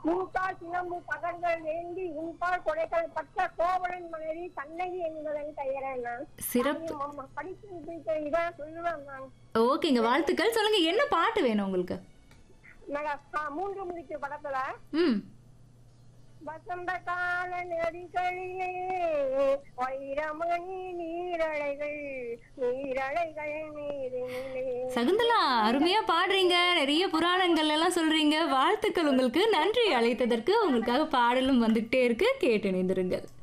முன்பால் சிலம்பு பகர்கள் வேண்டி உன்பால் கொடைகள் பட்ட கோவலன் மனைவி கண்ணகி என்பதன் பெயரே நான் சிறப்பு ஆமா, படிச்சு இதான் சொல்லுவேன் நான் ஓகேங்க வாழ்த்துக்கள் சொல்லுங்க என்ன பாட்டு வேணும் உங்களுக்கு நான் ஆ, மூன்று முடிச்சு படத்துல ம் வசந்த கால நெறிகளிலே வைரமணி நீரலைகள் நீரலைகள் நீரினிலே சகுந்தலா அருமையா பாடுறீங்க நிறைய புராணங்கள் எல்லாம் சொல்றீங்க வாழ்த்துக்கள் உங்களுக்கு நன்றி அழைத்ததற்கு உங்களுக்காக பாடலும் வந்துகிட்டே இருக்கு கேட்டு இணைந்திருங்கள்